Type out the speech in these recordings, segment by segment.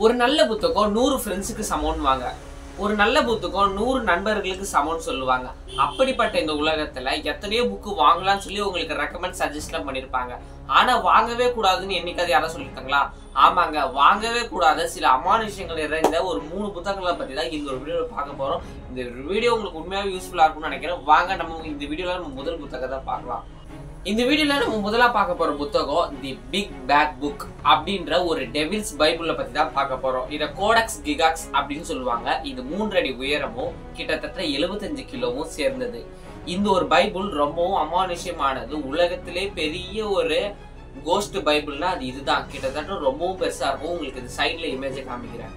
ஒரு நல்ல புத்தகம் நூறு ஃப்ரெண்ட்ஸுக்கு சமம்னு வாங்க ஒரு நல்ல புத்தகம் நூறு நண்பர்களுக்கு சமம்னு சொல்லுவாங்க அப்படிப்பட்ட இந்த உலகத்துல எத்தனையோ புக்கு வாங்கலாம்னு சொல்லி உங்களுக்கு ரெக்கமெண்ட் சஜஸ்ட்லாம் பண்ணிருப்பாங்க ஆனா வாங்கவே கூடாதுன்னு என்னைக்காவது யாரும் சொல்லியிருக்காங்களா ஆமாங்க வாங்கவே கூடாத சில அமானுஷங்கள் நிறைந்த ஒரு மூணு புத்தகங்களை பத்தி தான் இந்த ஒரு வீடியோல பார்க்க போறோம் இந்த வீடியோ உங்களுக்கு உண்மையாவே யூஸ்ஃபுல்லா இருக்கும்னு நினைக்கிறேன் வாங்க நம்ம இந்த வீடியோல நம்ம முதல் புத்தகத்தை பார்க்கலாம் இந்த வீடியோல நம்ம முதலா பார்க்க போற புத்தகம் தி பிக் பேக் புக் அப்படின்ற ஒரு டெவில்ஸ் பைபிள பத்தி தான் பார்க்க போறோம் இத கோடக்ஸ் கிகாக்ஸ் அப்படின்னு சொல்லுவாங்க இது மூன்றடி உயரமும் கிட்டத்தட்ட 75 கிலோவும் சேர்ந்தது இந்த ஒரு பைபிள் ரொம்பவும் அமானுஷ்யமானது உலகத்திலே பெரிய ஒரு கோஸ்ட் பைபிள்னா அது இதுதான் கிட்டத்தட்ட ரொம்பவும் பெருசா இருக்கும் உங்களுக்கு இந்த சைட்ல இமேஜை காமிக்கிறேன்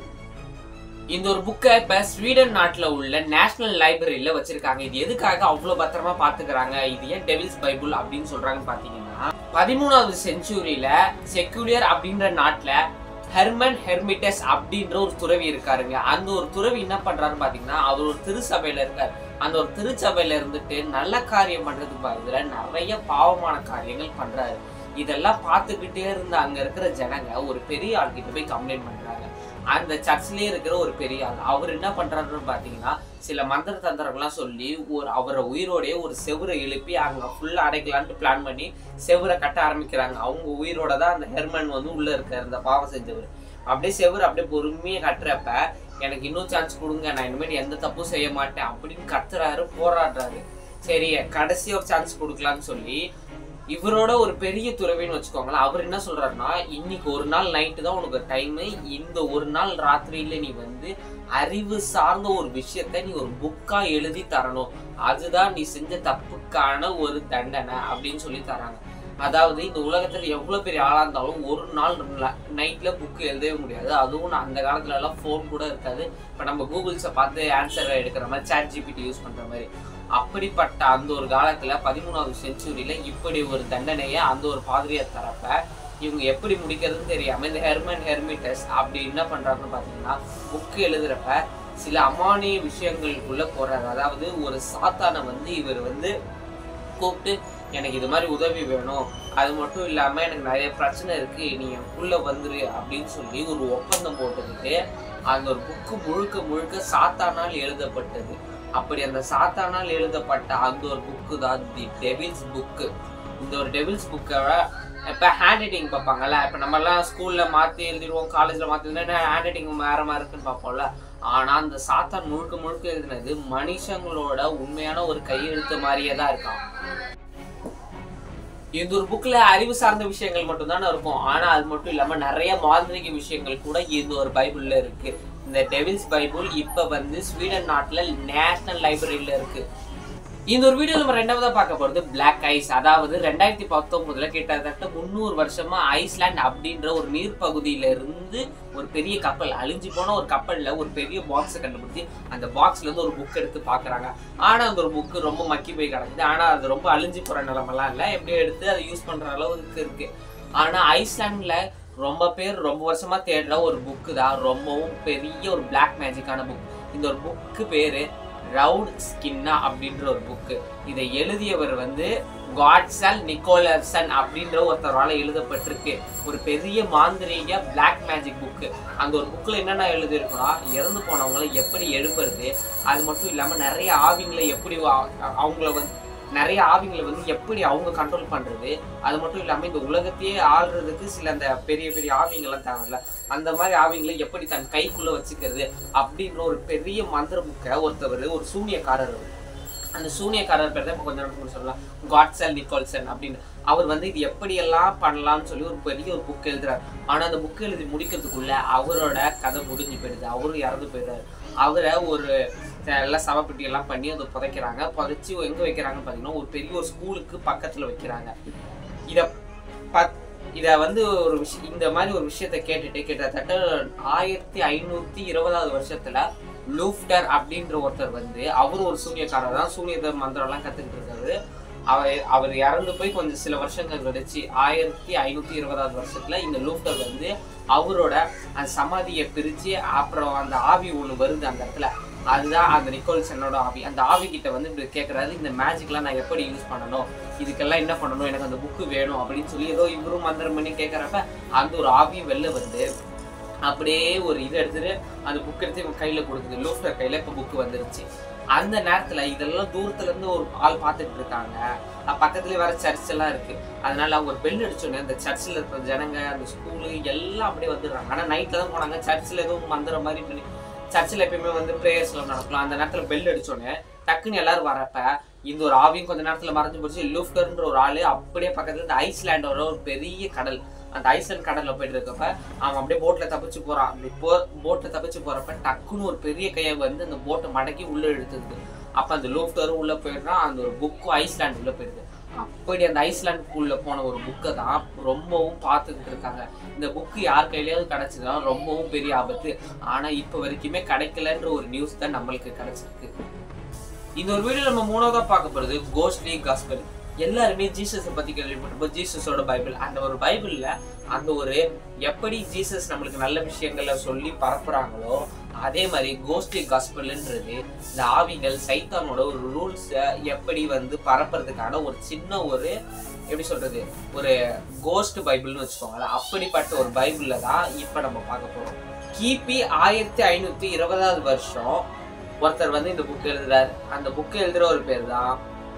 இந்த ஒரு புக்கை இப்ப ஸ்வீடன் நாட்டுல உள்ள நேஷனல் லைப்ரரியில வச்சிருக்காங்க இது எதுக்காக அவ்வளவு பத்திரமா பாத்துக்கிறாங்க இது ஏன் டெவில்ஸ் பைபிள் அப்படின்னு சொல்றாங்கன்னு பாத்தீங்கன்னா பதிமூணாவது செஞ்சுரியில செக்குலியர் அப்படின்ற நாட்டுல ஹெர்மன் ஹெர்மிட்டஸ் அப்படின்ற ஒரு துறவி இருக்காருங்க அந்த ஒரு துறவி என்ன பண்றாருன்னு பாத்தீங்கன்னா அவர் ஒரு திருச்சபையில இருக்காரு அந்த ஒரு திருச்சபையில இருந்துட்டு நல்ல காரியம் பண்றதுக்கு பதில நிறைய பாவமான காரியங்கள் பண்றாரு இதெல்லாம் பார்த்துக்கிட்டே இருந்த அங்க இருக்கிற ஜனங்க ஒரு பெரிய ஆள்கிட்ட போய் கம்ப்ளைண்ட் பண்றாங்க அந்த சர்ச்லயே இருக்கிற ஒரு பெரிய ஆள் அவர் என்ன பண்றாருன்னு பாத்தீங்கன்னா சில மந்திர தந்திரங்கள்லாம் சொல்லி ஒரு அவரை உயிரோடய ஒரு செவுரை எழுப்பி அங்க ஃபுல்லா அடைக்கலான்ட்டு பிளான் பண்ணி செவுரை கட்ட ஆரம்பிக்கிறாங்க அவங்க உயிரோட தான் அந்த ஹெர்மன் வந்து உள்ள இருக்காரு இந்த பாவம் செஞ்சவர் அப்படியே செவுரு அப்படியே பொறுமையா கட்டுறப்ப எனக்கு இன்னும் சான்ஸ் கொடுங்க நான் இனிமேல் எந்த தப்பும் செய்ய மாட்டேன் அப்படின்னு கத்துறாரு போராடுறாரு சரி கடைசி ஒரு சான்ஸ் கொடுக்கலான்னு சொல்லி இவரோட ஒரு பெரிய துறவின்னு வச்சுக்கோங்களேன் அவர் என்ன சொல்றாருன்னா இன்னைக்கு ஒரு நாள் நைட்டு தான் உனக்கு டைம் இந்த ஒரு நாள் ராத்திரியில நீ வந்து அறிவு சார்ந்த ஒரு விஷயத்த நீ ஒரு புக்கா எழுதி தரணும் அதுதான் நீ செஞ்ச தப்புக்கான ஒரு தண்டனை அப்படின்னு சொல்லி தராங்க அதாவது இந்த உலகத்துல எவ்வளவு பெரிய ஆளா இருந்தாலும் ஒரு நாள் நைட்ல புக் எழுதவே முடியாது அதுவும் அந்த காலத்துல எல்லாம் போன் கூட இருக்காது இப்ப நம்ம கூகுள்ஸை பார்த்து ஆன்சர் எடுக்கிற மாதிரி சாட் ஜிபிடி யூஸ் பண்ற மாதிரி அப்படிப்பட்ட அந்த ஒரு காலத்துல பதிமூணாவது செஞ்சுரியில இப்படி ஒரு தண்டனையை அந்த ஒரு பாதிரியார் தரப்ப இவங்க எப்படி முடிக்கிறதுன்னு தெரியாம இந்த ஹெர்மன் ஹெர்மிட்டஸ் அப்படி என்ன பண்றாருன்னு பாத்தீங்கன்னா புக் எழுதுறப்ப சில அமானிய விஷயங்களுக்குள்ள போறாரு அதாவது ஒரு சாத்தானை வந்து இவர் வந்து கூப்பிட்டு எனக்கு இது மாதிரி உதவி வேணும் அது மட்டும் இல்லாம எனக்கு நிறைய பிரச்சனை இருக்கு நீ எனக்குள்ள வந்துரு அப்படின்னு சொல்லி ஒரு ஒப்பந்தம் போட்டுக்கிட்டு அந்த ஒரு புக்கு முழுக்க முழுக்க சாத்தானால் எழுதப்பட்டது அப்படி அந்த சாத்தானால் எழுதப்பட்ட அந்த ஒரு புக்கு தான் தி டெவில்ஸ் புக்கு இந்த ஒரு டெவில்ஸ் புக்கை இப்போ ஹேண்ட் ரைட்டிங் பார்ப்பாங்கல்ல இப்போ நம்மலாம் ஸ்கூலில் மாற்றி எழுதிடுவோம் காலேஜில் மாற்றி எழுதினா ஹேண்ட் ரைட்டிங் வேற மாதிரி இருக்குன்னு பார்ப்போம்ல ஆனால் அந்த சாத்தான் முழுக்க முழுக்க எழுதினது மனுஷங்களோட உண்மையான ஒரு கையெழுத்து மாதிரியே தான் இருக்கான் இந்த ஒரு புக்ல அறிவு சார்ந்த விஷயங்கள் மட்டும் தானே இருக்கும் ஆனா அது மட்டும் இல்லாம நிறைய மாந்திரிக விஷயங்கள் கூட இந்த ஒரு பைபிள்ல இருக்கு இந்த டெவில்ஸ் பைபிள் இப்ப வந்து ஸ்வீடன் நாட்டுல நேஷனல் லைப்ரரியில இருக்கு இந்த ஒரு வீடியோ நம்ம ரெண்டாவதா பார்க்க போறது பிளாக் ஐஸ் அதாவது ரெண்டாயிரத்தி பத்தொன்பதுல கிட்டத்தட்ட முந்நூறு வருஷமா ஐஸ்லாண்ட் அப்படின்ற ஒரு நீர்ப்பகுதியில இருந்து ஒரு பெரிய கப்பல் அழிஞ்சு போன ஒரு கப்பல்ல ஒரு பெரிய பாக்ஸை கண்டுபிடிச்சி அந்த பாக்ஸ்ல இருந்து ஒரு புக் எடுத்து பாக்குறாங்க ஆனா அந்த ஒரு புக்கு ரொம்ப மக்கி போய் கிடக்குது ஆனா அது ரொம்ப அழிஞ்சு போற நிலமெல்லாம் இல்ல எப்படியோ எடுத்து அதை யூஸ் பண்ற அளவுக்கு இருக்கு ஆனா ஐஸ்லாண்ட்ல ரொம்ப பேர் ரொம்ப வருஷமா தேடுற ஒரு புக்கு தான் ரொம்பவும் பெரிய ஒரு பிளாக் மேஜிக்கான புக் இந்த ஒரு புக்கு பேரு ரவுட் ஸ்கின்னா அப்படின்ற ஒரு புக்கு இதை எழுதியவர் வந்து காட்சல் நிக்கோலர்சன் அப்படின்ற ஒருத்தரால எழுதப்பட்டிருக்கு ஒரு பெரிய மாந்திரீக பிளாக் மேஜிக் புக்கு அந்த ஒரு புக்கில் என்னென்ன எழுதியிருக்குன்னா இறந்து போனவங்களை எப்படி எழுப்புறது அது மட்டும் இல்லாமல் நிறைய ஆவிங்களை எப்படி அவங்கள வந்து நிறைய ஆவிங்களை வந்து எப்படி அவங்க கண்ட்ரோல் பண்றது அது மட்டும் இல்லாம இந்த உலகத்தையே ஆள்றதுக்கு சில அந்த பெரிய பெரிய ஆவிங்கெல்லாம் தேவையில்ல அந்த மாதிரி ஆவிங்களை எப்படி தன் கைக்குள்ள வச்சுக்கிறது அப்படின்ற ஒரு பெரிய மந்திர புக்கை ஒருத்தவர் ஒரு சூனியக்காரர் அவர் அந்த சூனியக்காரர் பேர் தான் இப்போ கொஞ்சம் நேரத்துக்கு சொல்லலாம் காட்சல் நிக்கோல்சன் அப்படின்னு அவர் வந்து இது எப்படியெல்லாம் பண்ணலாம்னு சொல்லி ஒரு பெரிய ஒரு புக் எழுதுறாரு ஆனா அந்த புக் எழுதி முடிக்கிறதுக்குள்ள அவரோட கதை முடிஞ்சு போயிடுது அவரும் இறந்து போயிடுறாரு அவரை ஒரு எல்லாம் சவப்பெட்டி எல்லாம் பண்ணி அதை புதைக்கிறாங்க புதைச்சி எங்க வைக்கிறாங்கன்னு பார்த்தீங்கன்னா ஒரு பெரிய ஒரு ஸ்கூலுக்கு பக்கத்துல வைக்கிறாங்க இதை பத் இதை வந்து ஒரு விஷயம் இந்த மாதிரி ஒரு விஷயத்த கேட்டுட்டு கிட்டத்தட்ட ஆயிரத்தி ஐநூத்தி இருபதாவது வருஷத்துல லூஃப்டர் அப்படின்ற ஒருத்தர் வந்து அவரும் ஒரு சூனியக்காரர் தான் சூனியத மந்திரம்லாம் கத்துக்கிட்டு இருக்காரு அவர் அவர் இறந்து போய் கொஞ்சம் சில வருஷங்கள் கழிச்சு ஆயிரத்தி ஐநூத்தி இருபதாவது வருஷத்துல இந்த லூஃப்டர் வந்து அவரோட அந்த சமாதியை பிரிச்சு அப்புறம் அந்த ஆவி ஒண்ணு வருது அந்த இடத்துல அதுதான் அந்த நிக்கோல்சனோட ஆவி அந்த ஆவி கிட்ட வந்து இப்படி கேட்கறாரு இந்த மேஜிக்லாம் நான் எப்படி யூஸ் பண்ணணும் இதுக்கெல்லாம் என்ன பண்ணணும் எனக்கு அந்த புக்கு வேணும் அப்படின்னு சொல்லி ஏதோ இவரும் மந்திரம் பண்ணி கேட்கறப்ப அந்த ஒரு ஆவி வெளில வந்து அப்படியே ஒரு இது எடுத்துட்டு அந்த புக் எடுத்து இவன் கையில கொடுக்குது லூஃப்டர் கையில இப்ப புக் வந்துருச்சு அந்த நேரத்துல இதெல்லாம் தூரத்துல இருந்து ஒரு ஆள் பார்த்துட்டு இருக்காங்க அஹ் பக்கத்துலயே வேற சர்ச் எல்லாம் இருக்கு அதனால அவங்க ஒரு பெல் அடிச்சோடனே அந்த சர்ச்சில் இருக்கிற ஜனங்க அந்த ஸ்கூலு எல்லாம் அப்படியே வந்துடுறாங்க ஆனா நைட்ல தான் போனாங்க சர்ச்சில் எதுவும் மந்திரம் மாதிரி பண்ணி சர்ச்சில் எப்பயுமே வந்து ப்ரேயர்ஸ்லாம் நடக்கலாம் அந்த நேரத்துல பெல் அடிச்சோடனே டக்குன்னு எல்லாரும் வரப்ப இந்த ஒரு ஆவியும் கொஞ்ச நேரத்துல மறைஞ்சு போச்சு லூஃப்டர்ன்ற ஒரு ஆளு அப்படியே பக்கத்துல இந்த ஐஸ்லாண்டோட ஒரு பெரிய கடல் அந்த ஐஸ்லாண்ட் கடல்ல போயிட்டு இருக்கப்ப அவன் அப்படியே போட்ல தப்பிச்சு போறான் அப்படி போ போட்ல தப்பிச்சு போறப்ப டக்குன்னு ஒரு பெரிய கையை வந்து அந்த போட்டை மடக்கி உள்ள இழுத்துது அப்ப அந்த லூஃப்டரும் உள்ள போயிடுறான் அந்த ஒரு புக்கும் ஐஸ்லாண்ட் உள்ள போயிடுது அப்படி அந்த ஐஸ்லாண்டுக்குள்ள போன ஒரு புக்கை தான் ரொம்பவும் பார்த்துக்கிட்டு இருக்காங்க இந்த புக்கு யார் கையிலயாவது கிடைச்சதுன்னா ரொம்பவும் பெரிய ஆபத்து ஆனா இப்ப வரைக்குமே கிடைக்கலன்ற ஒரு நியூஸ் தான் நம்மளுக்கு கிடைச்சிருக்கு இந்த ஒரு வீடியோ நம்ம மூணாவதா பார்க்க போறது கோஸ்ட்லி காஸ்பல் எல்லாருமே ஜீசஸை பத்தி கேள்விப்பட்டிருப்போம் ஜீசஸோட பைபிள் அந்த ஒரு பைபிள்ல அந்த ஒரு எப்படி ஜீசஸ் நம்மளுக்கு நல்ல விஷயங்களை சொல்லி பரப்புறாங்களோ அதே மாதிரி கோஸ்ட்லி காஸ்பல்ன்றது இந்த ஆவிகள் சைத்தானோட ஒரு ரூல்ஸ் எப்படி வந்து பரப்புறதுக்கான ஒரு சின்ன ஒரு எப்படி சொல்றது ஒரு கோஸ்ட் பைபிள்னு வச்சுக்கோங்க அப்படிப்பட்ட ஒரு பைபிள்ல தான் இப்ப நம்ம பார்க்க போறோம் கிபி ஆயிரத்தி ஐநூத்தி இருபதாவது வருஷம் ஒருத்தர் வந்து இந்த புக் எழுதுறாரு அந்த புக் எழுதுற ஒரு பேர் தான்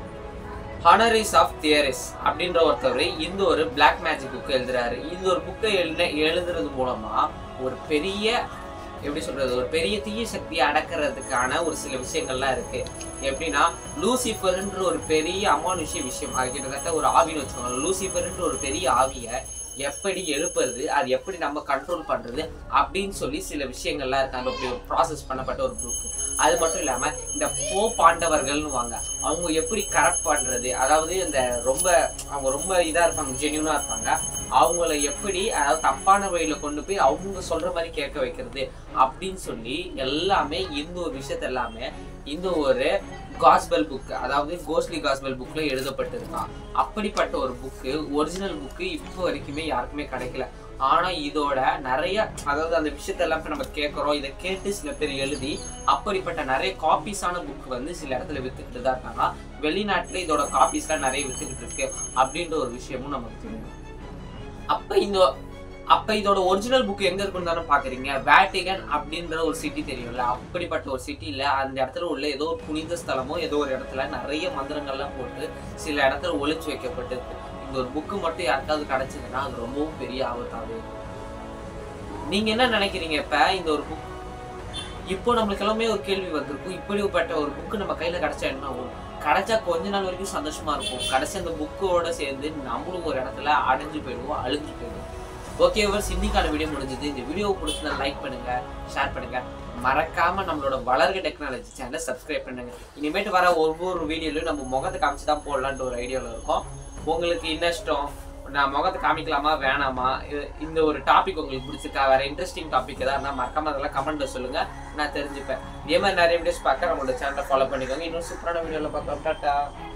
ஹானரிஸ் ஆஃப் தியரிஸ் அப்படின்ற ஒருத்தர் இந்த ஒரு பிளாக் மேஜிக் புக் எழுதுறாரு இந்த ஒரு புக்கை எழுத எழுதுறது மூலமா ஒரு பெரிய எப்படி சொல்றது ஒரு பெரிய தீய சக்தியை அடக்கிறதுக்கான ஒரு சில விஷயங்கள்லாம் இருக்கு எப்படின்னா லூசிஃபர்ன்ற ஒரு பெரிய அமானுஷ்ய விஷயம் அது கிட்டத்தட்ட ஒரு ஆவின்னு வச்சுக்கோங்க லூசிஃபர்ன்ற ஒரு பெரிய ஆவியை எப்படி எழுப்புறது அது எப்படி நம்ம கண்ட்ரோல் பண்றது அப்படின்னு சொல்லி சில விஷயங்கள்லாம் இருக்கு அந்த ப்ராசஸ் பண்ணப்பட்ட ஒரு புக் அது மட்டும் இல்லாம இந்த போ பாண்டவர்கள்னு வாங்க அவங்க எப்படி கரெக்ட் பண்றது அதாவது இந்த ரொம்ப அவங்க ரொம்ப இதா இருப்பாங்க ஜென்யூனா இருப்பாங்க அவங்கள எப்படி அதாவது தப்பான வழியில கொண்டு போய் அவங்க சொல்ற மாதிரி கேட்க வைக்கிறது அப்படின்னு சொல்லி எல்லாமே இந்த ஒரு விஷயத்த எல்லாமே இந்த ஒரு காஸ்பல் புக் அதாவது கோஸ்ட்லி காஸ்பல் புக்ல எழுதப்பட்டிருக்கான் அப்படிப்பட்ட ஒரு புக்கு ஒரிஜினல் புக்கு இப்போ வரைக்குமே யாருக்குமே கிடைக்கல ஆனா இதோட நிறைய அதாவது அந்த விஷயத்த இப்ப நம்ம கேட்கறோம் இதை கேட்டு சில பேர் எழுதி அப்படிப்பட்ட நிறைய காப்பீஸான புக் வந்து சில இடத்துல வித்துக்கிட்டு தான் இருக்காங்க வெளிநாட்டுல இதோட காப்பீஸ்லாம் நிறைய வித்துக்கிட்டு இருக்கு அப்படின்ற ஒரு விஷயமும் நமக்கு தெரியும் அப்ப இந்த அப்ப இதோட ஒரிஜினல் புக் எங்க இருக்குன்னு தானே பாக்குறீங்க வேட்டிகன் அப்படின்ற ஒரு சிட்டி தெரியும்ல அப்படிப்பட்ட ஒரு சிட்டில அந்த இடத்துல உள்ள ஏதோ ஒரு புனித ஸ்தலமோ ஏதோ ஒரு இடத்துல நிறைய மந்திரங்கள்லாம் போட்டு சில இடத்துல ஒளிச்சு வைக்கப்பட்டிருக்கு இந்த ஒரு புக்கு மட்டும் யாருக்காவது கிடைச்சதுன்னா அது ரொம்பவும் பெரிய ஆபத்தாவே இருக்கும் நீங்க என்ன நினைக்கிறீங்க இப்ப இந்த ஒரு புக் இப்போ நம்மளுக்கு எல்லாமே ஒரு கேள்வி வந்திருக்கும் இப்படிப்பட்ட ஒரு புக்கு நம்ம கையில கிடைச்சா என்ன ஆகும் கிடைச்சா கொஞ்ச நாள் வரைக்கும் சந்தோஷமா இருக்கும் கடைசி அந்த புக்கோட சேர்ந்து நம்மளும் ஒரு இடத்துல அடைஞ்சு போயிடுவோம் அழிஞ்சு போயிடுவோம் ஓகே வர்ஸ் இன்னைக்கான வீடியோ முடிஞ்சது இந்த வீடியோ பிடிச்சிருந்தா லைக் பண்ணுங்க ஷேர் பண்ணுங்க மறக்காம நம்மளோட வளர்க டெக்னாலஜி சேனலை சப்ஸ்கிரைப் பண்ணுங்க இனிமேட்டு வர ஒவ்வொரு வீடியோலையும் நம்ம முகத்தை காமிச்சு தான் போடலான்ட்டு ஒரு ஐடியாவில் இருக்கோம் உங்களுக்கு என்ன இஷ்டம் நான் முகத்தை காமிக்கலாமா வேணாமா இது- இந்த ஒரு டாபிக் உங்களுக்கு பிடிச்சிருக்கா வேற இன்ட்ரெஸ்டிங் டாபிக் ஏதாவது இருந்தா மறக்காம அதெல்லாம் கமெண்ட்ல சொல்லுங்க நான் தெரிஞ்சுப்பேன் இதே மாதிரி நிறைய வீடியோஸ் பார்க்க நம்மளோட சேனலை ஃபாலோ பண்ணிக்கோங்க இன்னும் சூப்பரான வீடியோவில் பார்க்கலாம் டாட்டா